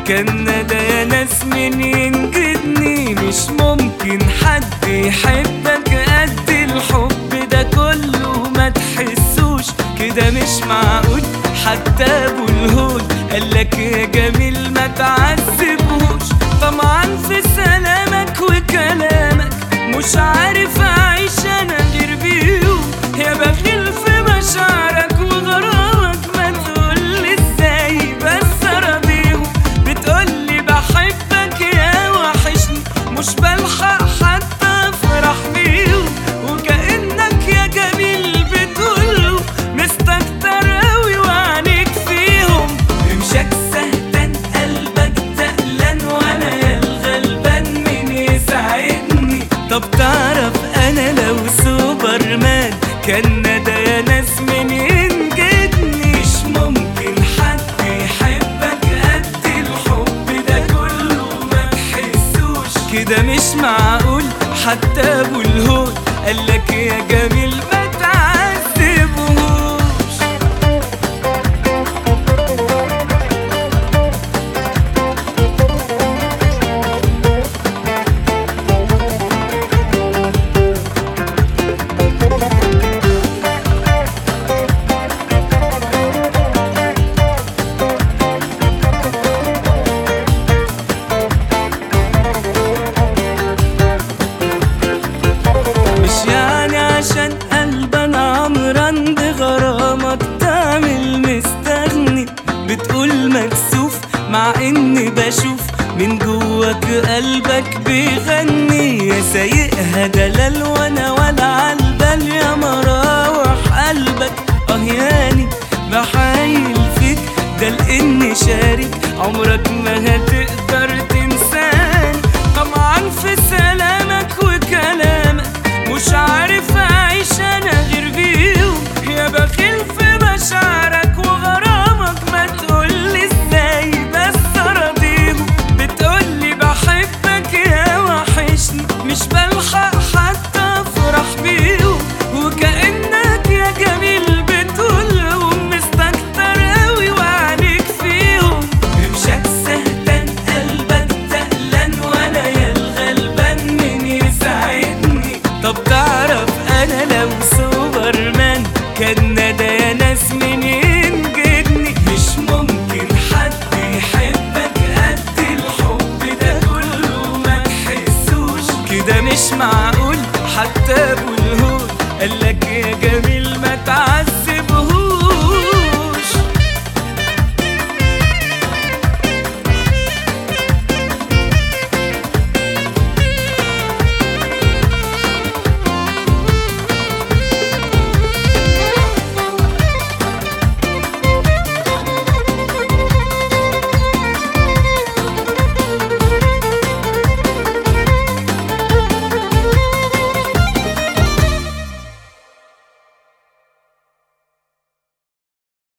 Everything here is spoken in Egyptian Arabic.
كان ندى يا ناس من ينجدني مش ممكن حد يحبك قد الحب ده كله ما تحسوش كده مش معقول حتى ابو الهول قالك يا جميل ما تعذبهوش طمعا في سلامك وكلامك مش عارف اعيش انا غير بيهم يا بخيل في مشاعرك وغرامك ما تقولي ازاي بس اراضيهم بتقولي بحبك يا وحشني مش بلحق حتى افرح بيهم وكأنك يا جميل بتقوله مستكتر اوي وعينيك فيهم رمشك سهتان قلبك تقلان وانا يا الغلبان مين يساعدني طب تعرف انا لو سوبرمان كان ندى يا ناس من ينجدني مش ممكن حد يحبك قد الحب ده كله ما تحسوش كده مش معقول حتى ابو الهول قالك يا جميل ما تعذبهوش مش يعني عشان قلبنا عمران بغرامك تعمل مستغني بتقول مكسوف مع اني بشوف من جواك قلبك بيغني يا سايقها دلال وانا ولا عالبال يا مراوح قلبك اه ياني بحايل فيك ده لاني شارك عمرك ما هتقدر تنساني طمعا في سلامك وكلامك مش عارف اعيش انا غير بيهم يا بخيل في مشاعرك وغرامك ما تقولي ازاي بس اراضيهم بتقولي بحبك يا وحشني مش بلحق حتى افرح بيهم وكأنك يا جميل بتقولهم مستكتر اوي وعليك فيهم رمشك سهتان قلبك تقلان وانا يا الغلبان مين يساعدني طب تعرف انا لو سوبرمان كان ندى يا ناس من ينجدني مش ممكن حد يحبك قد الحب ده كله ما تحسوش كده مش معقول حتى ابو الهول قالك يا جميل ما تعرف